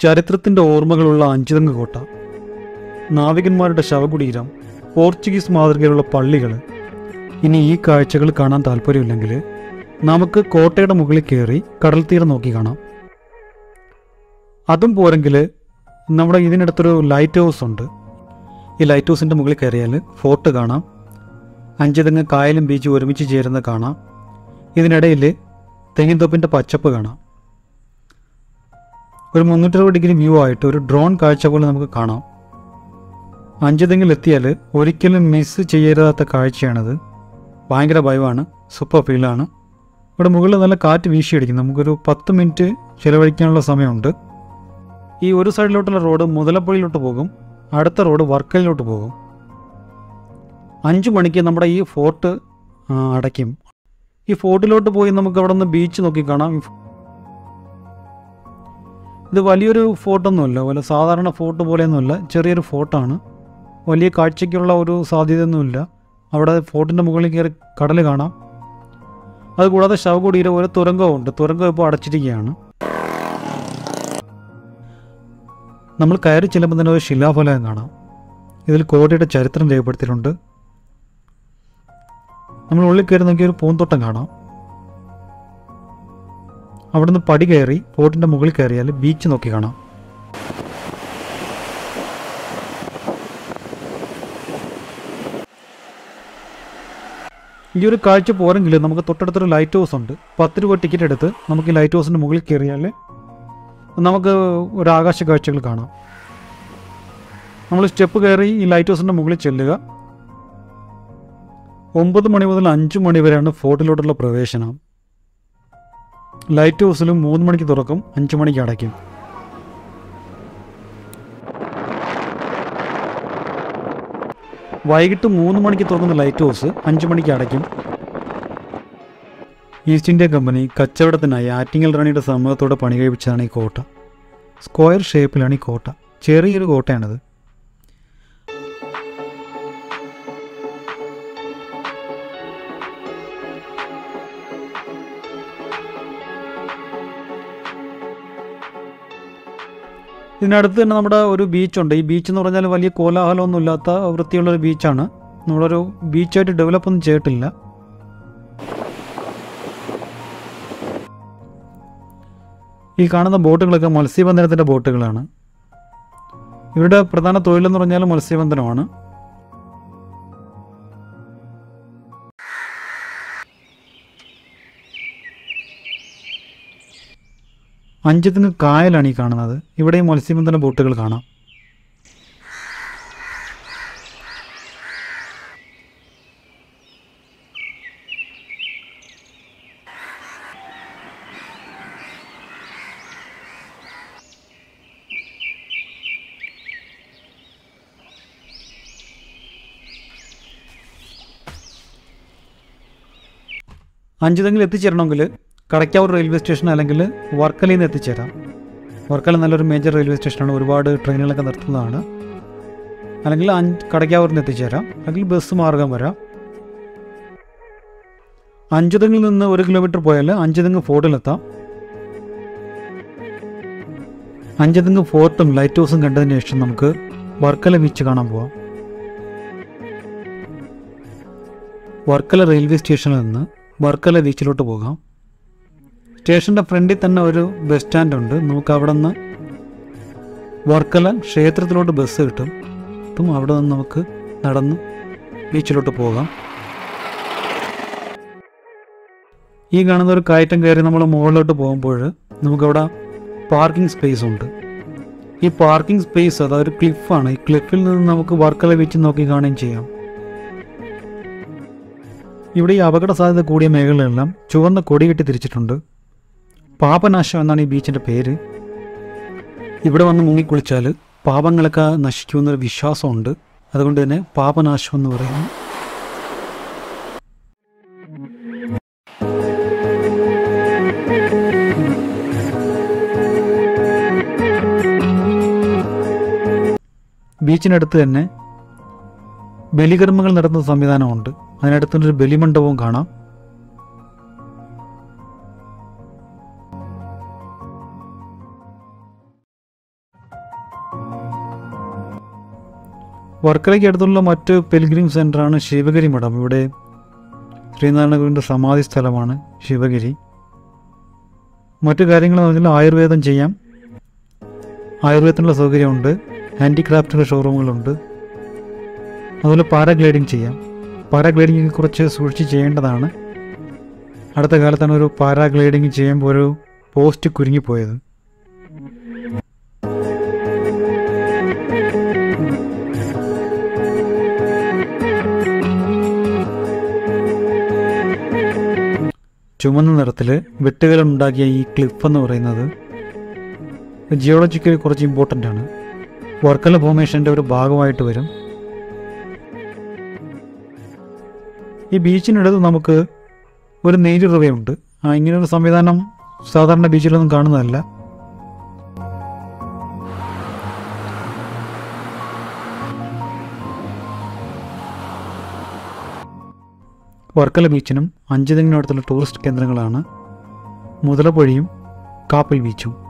ചരിത്രത്തിൻ്റെ ഓർമ്മകളുള്ള അഞ്ചുതങ്ങ് കോട്ട നാവികന്മാരുടെ ശവകുടീരം പോർച്ചുഗീസ് മാതൃകയിലുള്ള പള്ളികൾ ഇനി ഈ കാഴ്ചകൾ കാണാൻ താല്പര്യമില്ലെങ്കിൽ നമുക്ക് കോട്ടയുടെ മുകളിൽ കയറി കടൽ തീരം നോക്കി കാണാം അതും പോരെങ്കിൽ നമ്മുടെ ഇതിനടുത്തൊരു ലൈറ്റ് ഹൗസ് ഉണ്ട് ഈ ലൈറ്റ് ഹൗസിൻ്റെ മുകളിൽ കയറിയാൽ ഫോർട്ട് കാണാം അഞ്ചുതെങ്ങ് കായലും ബീച്ചും ഒരുമിച്ച് ചേരുന്നത് കാണാം ഇതിനിടയിൽ തെങ്ങിൻതൊപ്പിൻ്റെ പച്ചപ്പ് കാണാം ഒരു മുന്നൂറ്ററുപത് ഡിഗ്രി വ്യൂ ആയിട്ട് ഒരു ഡ്രോൺ കാഴ്ച പോലെ നമുക്ക് കാണാം അഞ്ചുതെങ്ങിൽ എത്തിയാൽ ഒരിക്കലും മിസ് ചെയ്യരുതാത്ത കാഴ്ചയാണത് ഭയങ്കര ഭയമാണ് സൂപ്പർ ഫീലാണ് ഇവിടെ മുകളിൽ നല്ല കാറ്റ് വീശിയടിക്കും നമുക്കൊരു പത്ത് മിനിറ്റ് ചിലവഴിക്കാനുള്ള സമയമുണ്ട് ഈ ഒരു സൈഡിലോട്ടുള്ള റോഡ് മുതലപ്പുഴയിലോട്ട് പോകും അടുത്ത റോഡ് വർക്കലിലോട്ട് പോകും അഞ്ച് മണിക്ക് നമ്മുടെ ഈ ഫോർട്ട് ആ, അടയ്ക്കും ഈ ഫോർട്ടിലോട്ട് പോയി നമുക്ക് അവിടെ നിന്ന് ബീച്ച് നോക്കി കാണാം ഇത് വലിയൊരു ഫോർട്ടൊന്നുമല്ല വല്ല സാധാരണ ഫോർട്ട് പോലെയൊന്നുമല്ല ചെറിയൊരു ഫോർട്ടാണ് വലിയ കാഴ്ചയ്ക്കുള്ള ഒരു സാധ്യതയൊന്നുമില്ല അവിടെ ഫോർട്ടിൻ്റെ മുകളിൽ കയറി കടൽ കാണാം അതുകൂടാതെ ശവകുടീരം ഒരു തുരങ്കമുണ്ട് തുരങ്കം ഇപ്പോൾ അടച്ചിരിക്കുകയാണ് നമ്മൾ കയറി ചെല്ലുമ്പോൾ തന്നെ ഒരു ശിലാഫലകം കാണാം ഇതിൽ കോട്ടയുടെ ചരിത്രം രേഖപ്പെടുത്തിയിട്ടുണ്ട് നമ്മൾ ഉള്ളിൽ കയറി നോക്കിയ ഒരു പൂന്തോട്ടം കാണാം അവിടുന്ന് പടി കയറി ഫോർട്ടിൻ്റെ മുകളിൽ കയറിയാൽ ബീച്ച് നോക്കി കാണാം ഈ ഒരു കാഴ്ച പോരെങ്കിൽ നമുക്ക് തൊട്ടടുത്തൊരു ലൈറ്റ് ഹൗസ് ഉണ്ട് പത്ത് രൂപ ടിക്കറ്റ് എടുത്ത് നമുക്ക് ഈ ലൈറ്റ് ഹൗസിൻ്റെ മുകളിൽ കയറിയാൽ നമുക്ക് ഒരു ആകാശ കാഴ്ചകൾ കാണാം നമ്മൾ സ്റ്റെപ്പ് കയറി ഈ ലൈറ്റ് ഹൗസിൻ്റെ മുകളിൽ ചെല്ലുക ഒമ്പത് മണി മുതൽ അഞ്ച് മണി വരെയാണ് ഫോർട്ടിലോട്ടുള്ള പ്രവേശനം ലൈറ്റ് ഹൗസിലും മൂന്ന് മണിക്ക് തുറക്കും അഞ്ച് മണിക്ക് അടയ്ക്കും വൈകിട്ട് മൂന്ന് മണിക്ക് തുറക്കുന്ന ലൈറ്റ് ഹൗസ് അഞ്ച് മണിക്ക് അടയ്ക്കും ഈസ്റ്റ് ഇന്ത്യ കമ്പനി കച്ചവടത്തിനായി ആറ്റിങ്ങൽ റാണിയുടെ സമ്മതത്തോടെ പണി കഴിപ്പിച്ചതാണ് ഈ കോട്ട സ്ക്വയർ ഷേപ്പിലാണ് ഈ കോട്ട ചെറിയൊരു കോട്ടയാണിത് ഇതിനടുത്ത് തന്നെ നമ്മുടെ ഒരു ബീച്ചുണ്ട് ഈ ബീച്ച് എന്ന് പറഞ്ഞാൽ വലിയ കോലാഹലമൊന്നും ഇല്ലാത്ത വൃത്തിയുള്ള ഒരു ബീച്ചാണ് നമ്മളൊരു ബീച്ചായിട്ട് ഡെവലപ്പ് ഒന്നും ചെയ്തിട്ടില്ല ഈ കാണുന്ന ബോട്ടുകളൊക്കെ മത്സ്യബന്ധനത്തിൻ്റെ ബോട്ടുകളാണ് ഇവരുടെ പ്രധാന തൊഴിലെന്ന് പറഞ്ഞാൽ മത്സ്യബന്ധനമാണ് അഞ്ചത്തിന് കായലാണ് ഈ കാണുന്നത് ഇവിടെയും മത്സ്യബന്ധന ബോട്ടുകൾ കാണാം അഞ്ചുതെങ്കിൽ എത്തിച്ചേരണമെങ്കിൽ കടയ്ക്കാവൂർ റെയിൽവേ സ്റ്റേഷൻ അല്ലെങ്കിൽ വർക്കലയിൽ നിന്ന് എത്തിച്ചേരാം വർക്കല നല്ലൊരു മേജർ റെയിൽവേ സ്റ്റേഷനാണ് ഒരുപാട് ട്രെയിനുകളൊക്കെ നിർത്തുന്നതാണ് അല്ലെങ്കിൽ അഞ്ച് കടയ്ക്കാവൂരിൽ നിന്ന് എത്തിച്ചേരാം അല്ലെങ്കിൽ ബസ് മാർഗം വരാം അഞ്ചുതെങ്ങിൽ നിന്ന് ഒരു കിലോമീറ്റർ പോയാൽ അഞ്ചുതെങ്ങ് ഫോർട്ടിലെത്താം അഞ്ചുതെങ്ങ് ഫോർട്ടും ലൈറ്റ് ഹൗസും കണ്ടതിന് ശേഷം നമുക്ക് വർക്കല ബീച്ച് കാണാൻ പോവാം വർക്കല റെയിൽവേ സ്റ്റേഷനിൽ നിന്ന് വർക്കല ബീച്ചിലോട്ട് പോകാം സ്റ്റേഷൻ്റെ ഫ്രണ്ടിൽ തന്നെ ഒരു ബസ് സ്റ്റാൻഡ് ഉണ്ട് നമുക്ക് അവിടെ നിന്ന് വർക്കല ക്ഷേത്രത്തിലോട്ട് ബസ് കിട്ടും അപ്പം അവിടെ നിന്ന് നമുക്ക് നടന്ന് ബീച്ചിലോട്ട് പോകാം ഈ കാണുന്ന ഒരു കയറ്റം കയറി നമ്മൾ മുകളിലോട്ട് പോകുമ്പോൾ നമുക്കവിടെ പാർക്കിംഗ് സ്പേസ് ഉണ്ട് ഈ പാർക്കിംഗ് സ്പേസ് അതൊരു ക്ലിഫാണ് ഈ ക്ലിഫിൽ നിന്ന് നമുക്ക് വർക്കല ബീച്ച് നോക്കി കാണുകയും ചെയ്യാം ഇവിടെ ഈ അപകട സാധ്യത കൂടിയ മേഖലകളെല്ലാം ചുവന്ന കൊടി കെട്ടി തിരിച്ചിട്ടുണ്ട് പാപനാശം എന്നാണ് ഈ ബീച്ചിൻ്റെ പേര് ഇവിടെ വന്ന് മുങ്ങിക്കുളിച്ചാൽ പാപങ്ങളൊക്കെ നശിക്കുമെന്നൊരു വിശ്വാസമുണ്ട് അതുകൊണ്ട് തന്നെ പാപനാശം എന്ന് പറയുന്നു ബീച്ചിനടുത്ത് തന്നെ ബലികർമ്മങ്ങൾ നടത്തുന്ന സംവിധാനമുണ്ട് അതിനടുത്തൊരു ബലിമണ്ഡപവും കാണാം വർക്കലയ്ക്ക് അടുത്തുള്ള മറ്റ് പെൽഗ്രിം സെൻ്ററാണ് ശിവഗിരി മഠം ഇവിടെ ശ്രീനാരായണ ഗുരുവിൻ്റെ സമാധി സ്ഥലമാണ് ശിവഗിരി മറ്റു കാര്യങ്ങളെന്ന് പറഞ്ഞാൽ ആയുർവേദം ചെയ്യാം ആയുർവേദത്തിനുള്ള സൗകര്യമുണ്ട് ഹാൻഡിക്രാഫ്റ്റിൻ്റെ ഷോറൂമുകളുണ്ട് അതുപോലെ പാരാഗ്ലൈഡിങ് ചെയ്യാം പാരാഗ്ലൈഡിങ് കുറച്ച് സൂക്ഷിച്ച് ചെയ്യേണ്ടതാണ് അടുത്ത കാലത്താണ് ഒരു പാരാഗ്ലൈഡിങ് ചെയ്യുമ്പോൾ ഒരു പോസ്റ്റ് കുരുങ്ങിപ്പോയത് ചുമന്ന നിറത്തിൽ വെട്ടുകളുണ്ടാക്കിയ ഈ ക്ലിഫ് എന്ന് പറയുന്നത് ജിയോളജിക്കലി കുറച്ച് ഇമ്പോർട്ടൻ്റ് ആണ് വർക്കല ഫോമേഷൻ്റെ ഒരു ഭാഗമായിട്ട് വരും ഈ ബീച്ചിനടുത്ത് നമുക്ക് ഒരു നെയ്ലി റിവയുണ്ട് ആ ഇങ്ങനൊരു സംവിധാനം സാധാരണ ബീച്ചിലൊന്നും കാണുന്നതല്ല വർക്കല ബീച്ചിനും അഞ്ചുതെങ്ങിനടുത്തുള്ള ടൂറിസ്റ്റ് കേന്ദ്രങ്ങളാണ് മുതലപ്പൊഴിയും കാപ്പൽ ബീച്ചും